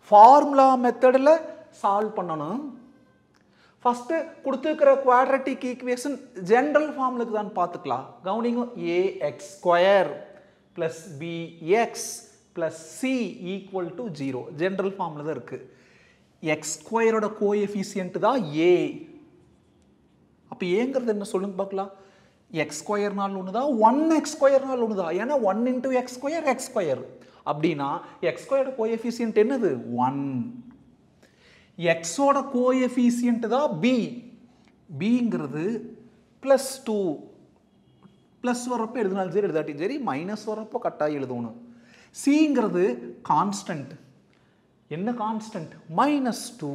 formula மெத்தடில் solve பண்ணணும் first கொடுத்துருக்கிற குவாட்ரட்டிக் ஈக்குவேஷன் ஜென்ரல் ஃபார்முலுக்கு தான் பார்த்துக்கலாம் கவுனிங்க a x square plus b x plus c equal to zero general ஃபார்மில் தான் இருக்குது எக்ஸ் ஸ்கொயரோட கோஎஃபிஷியன்ட் தான் ஏ அப்போ ஏங்கிறது என்ன சொல்லுங்க பார்க்கலாம் எக்ஸ் ஸ்கொயர்னால் ஒன்று தான் ஒன் எக்ஸ் ஸ்கொயர்னால் ஒன்று தான் ஏன்னா one into x square x square அப்படின்னா எக்ஸ் ஸ்கொயரோட கோஎஃபிஷியன்ட் என்னது ஒன் எக்ஸோட கோஎஃபிஷியன்ட் தான் பி பிங்கிறது ப்ளஸ் டூ ப்ளஸ் வரப்போ எழுதினாலும் சரி எழுதாட்டியும் சரி மைனஸ் வரப்போ கட்டாயம் எழுதணும் சிங்கிறது கான்ஸ்டன்ட் என்ன கான்ஸ்டன்ட் மைனஸ் டூ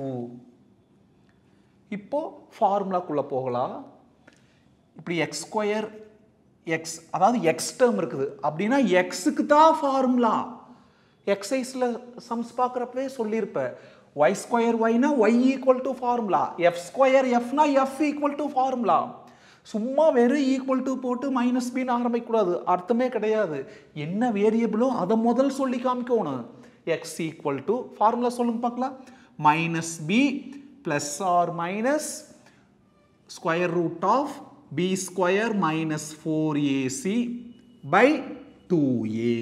இப்போ ஃபார்முலாக்குள்ளே போகலாம் இப்படி எக்ஸ் ஸ்கொயர் எக்ஸ் அதாவது எக்ஸ் டேர்ம் இருக்குது அப்படின்னா எக்ஸுக்கு தான் ஃபார்முலா எக்ஸைஸில் சம்ஸ் பார்க்குறப்பவே சொல்லியிருப்பேன் ஒய் ஸ்கொயர் ஒய்னா y equal to formula f square எஃப்னா எஃப் ஈக்குவல் டு ஃபார்முலா சும்மா வெறும் ஈக்குவல் டு போட்டு மைனஸ் பின்னு ஆரம்பிக்கக்கூடாது அர்த்தமே கிடையாது என்ன வேரியபிளோ அதை முதல் சொல்லி காமிக்கணும் எக்ஸ் ஈக்குவல் டு ஃபார்முலா சொல்லுங்க பார்க்கலாம் minus b plus or minus square root of b square minus 4ac by 2a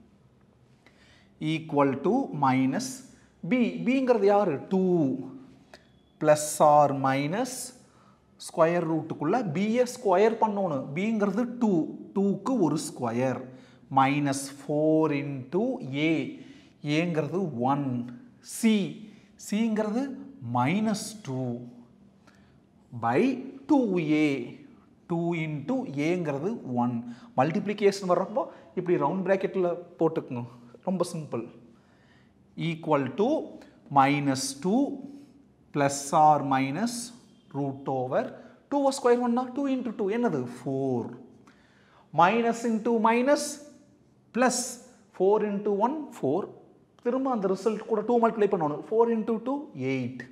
equal to minus b bங்கிறது யாரு 2 plus or minus ஸ்கொயர் ரூட்டுக்குள்ள பியை ஸ்கொயர் பண்ணணும் பிங்கிறது டூ டூக்கு ஒரு square minus four into A ஏங்கிறது ஒன் சி சிங்கிறது minus two by two A two into ஏங்கிறது ஒன் மல்டிப்ளிகேஷன் வர்றப்போ இப்படி ரவுண்ட் ப்ராக்கெட்டில் போட்டுக்கணும் ரொம்ப simple equal to minus two plus or minus root over two square ஒன்னா டூ இன்ட்டு டூ என்னது four minus into minus plus four into one four திரும்ப அந்த ரிசல்ட் கூட டூ மல்டிப்ளை பண்ணணும் four into two eight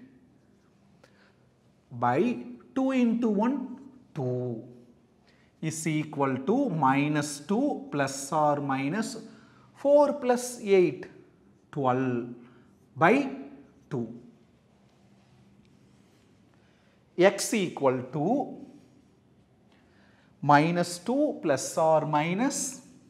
by 2 into 1 2 is equal to minus 2 plus or minus 4 plus 8 12 by 2 x equal to minus 2 plus or minus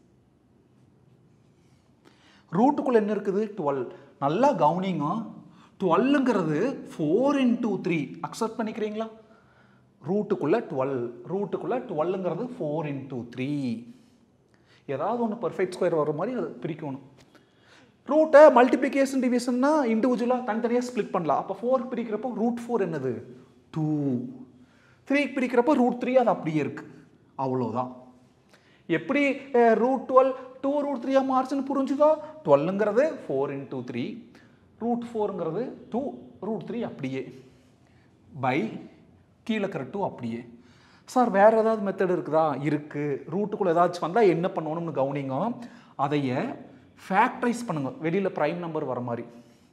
ரூட்டுக்குள்ள என்ன இருக்குது twelve நல்லா கவுனிங்க டுவெல்லுங்கிறது ஃபோர் இன்டூ த்ரீ அக்செப்ட் பண்ணிக்கிறீங்களா ரூட்டுக்குள்ள டுவெல் ரூட்டுக்குள்ள டுவெல்லுங்கிறது ஃபோர் இன்டூ த்ரீ ஏதாவது ஒன்று பர்ஃபெக்ட் ஸ்கொயர் வர மாதிரி அதை பிரிக்கணும் ரூட்டை மல்டிப்ளிகேஷன் டிவிஷன்னா இண்டிவிஜுவலாக தனித்தனியாக ஸ்ப்ளிட் பண்ணலாம் அப்போ ஃபோர் பிரிக்கிறப்போ ரூட் ஃபோர் என்னது டூ த்ரீ பிரிக்கிறப்போ ரூட் த்ரீ அது அப்படியே இருக்குது அவ்வளோதான் எப்படி ரூட் டுவெல் டூ ரூட் த்ரீயாக மார்ச்னு புரிஞ்சுதா டுவெல்லுங்கிறது ஃபோர் இன்டூ த்ரீ ரூட் ஃபோருங்கிறது டூ ரூட் த்ரீ அப்படியே பை கீழே இருக்கிற டூ அப்படியே சார் வேறு ஏதாவது மெத்தட் இருக்குதா இருக்குது ரூட்டுக்குள்ளே ஏதாச்சும் வந்தால் என்ன பண்ணணும்னு கவனிங்க அதைய ஃபேக்டரைஸ் பண்ணுங்க வெளியில் ப்ரைம் நம்பர் வர மாதிரி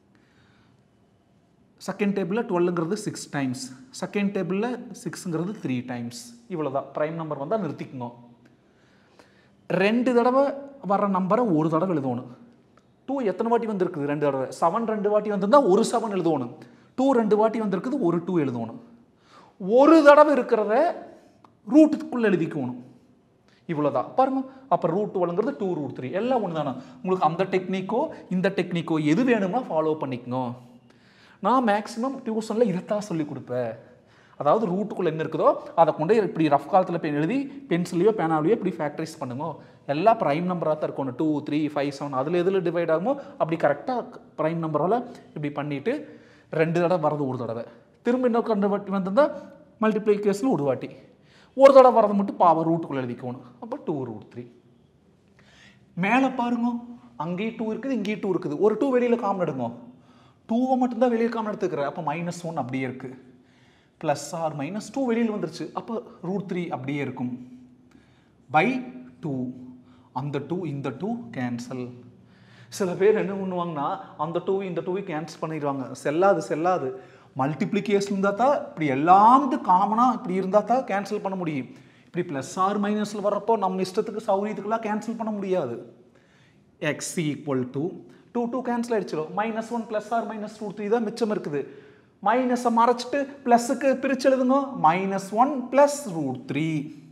செகண்ட் டேபிளில் டுவெல்லுங்கிறது சிக்ஸ் டைம்ஸ் செகண்ட் டேபிளில் சிக்ஸுங்கிறது த்ரீ டைம்ஸ் இவ்வளோ தான் ப்ரைம் நம்பர் வந்தால் நிறுத்திக்கணும் ரெண்டு தடவை வர நம்பரை ஒரு தடவை எழுதணும் டூ எத்தனை வாட்டி வந்திருக்குது ரெண்டு தடவை செவன் ரெண்டு வாட்டி வந்திருந்தா ஒரு செவன் எழுதணும் டூ ரெண்டு வாட்டி வந்திருக்குது ஒரு டூ எழுதணும் ஒரு தடவை இருக்கிறத ரூட்டுக்குள்ளே எழுதிக்கணும் இவ்வளோதான் பாருங்க அப்போ ரூட் வழங்குறது டூ ரூட் த்ரீ எல்லாம் ஒன்று தானே உங்களுக்கு அந்த டெக்னிக்கோ இந்த டெக்னிக்கோ எது வேணும்னா ஃபாலோ பண்ணிக்கங்க நான் மேக்ஸிமம் டியூஷனில் இதைத்தான் சொல்லி கொடுப்பேன் அதாவது ரூட்டுக்குள்ளே என்ன இருக்குதோ அதை கொண்டு இப்படி ரஃப் காலத்தில் பென் எழுதி பென்சிலையோ பேனாலையோ இப்படி ஃபேக்டரைஸ் பண்ணுங்க எல்லாம் ப்ரைம் நம்பராக தான் இருக்கணும் டூ த்ரீ ஃபைவ் செவன் அதில் எதில் டிவைட் ஆகுமோ அப்படி கரெக்டாக ப்ரைம் நம்பரால் இப்படி பண்ணிவிட்டு ரெண்டு தடவை வரது ஒரு தடவை திரும்ப இன்னொரு ரெண்டு வாட்டி வந்திருந்தால் மல்டிப்ளிகேஷனில் ஒரு வாட்டி ஒரு தடவை வரது மட்டும் பாவம் ரூட்டுக்குள்ளே எழுதிக்கணும் அப்போ டூ ரூட் த்ரீ மேலே பாருங்க அங்கேயும் டூ இருக்குது இங்கேயும் டூ இருக்குது ஒரு டூ வெளியில் காமன் எடுங்க டூவை மட்டும்தான் வெளியில் காமன் எடுத்துக்கிறேன் அப்போ மைனஸ் ஒன் அப்படியே இருக்குது ப்ளஸ் ஆர் மைனஸ் டூ வெளியில் வந்துருச்சு அப்போ ரூட் த்ரீ அப்படியே இருக்கும் பை டூ அந்த டூ இந்த டூ கேன்சல் சில பேர் என்ன பண்ணுவாங்கன்னா அந்த டூ இந்த டூவை கேன்சல் பண்ணிடுவாங்க செல்லாது செல்லாது மல்டிப்ளிகேஷன் இருந்தால் தான் இப்படி எல்லாமே காமனாக இப்படி இருந்தால் தான் கேன்சல் பண்ண முடியும் இப்படி ப்ளஸ் ஆர் மைனஸில் வர்றப்போ நம்ம இஷ்டத்துக்கு சௌரியத்துக்கெல்லாம் கேன்சல் பண்ண முடியாது X equal to two two cancel ஆயிடுச்சிடும் minus one plus or minus root three தான் மிச்சம் இருக்குது மைனஸை மறைச்சிட்டு ப்ளஸுக்கு பிரிச்சு எழுதுங்க minus one plus root three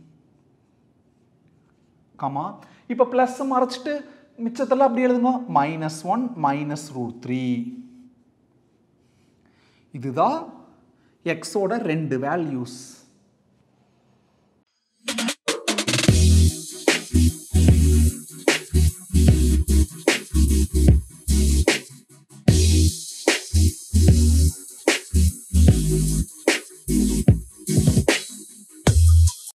comma இப்போ ப்ளஸ் மறைச்சிட்டு மிச்சத்தெல்லாம் அப்படி எழுதுங்க minus one minus root three இதுதான் எக்ஸோட ரெண்டு வேல்யூஸ்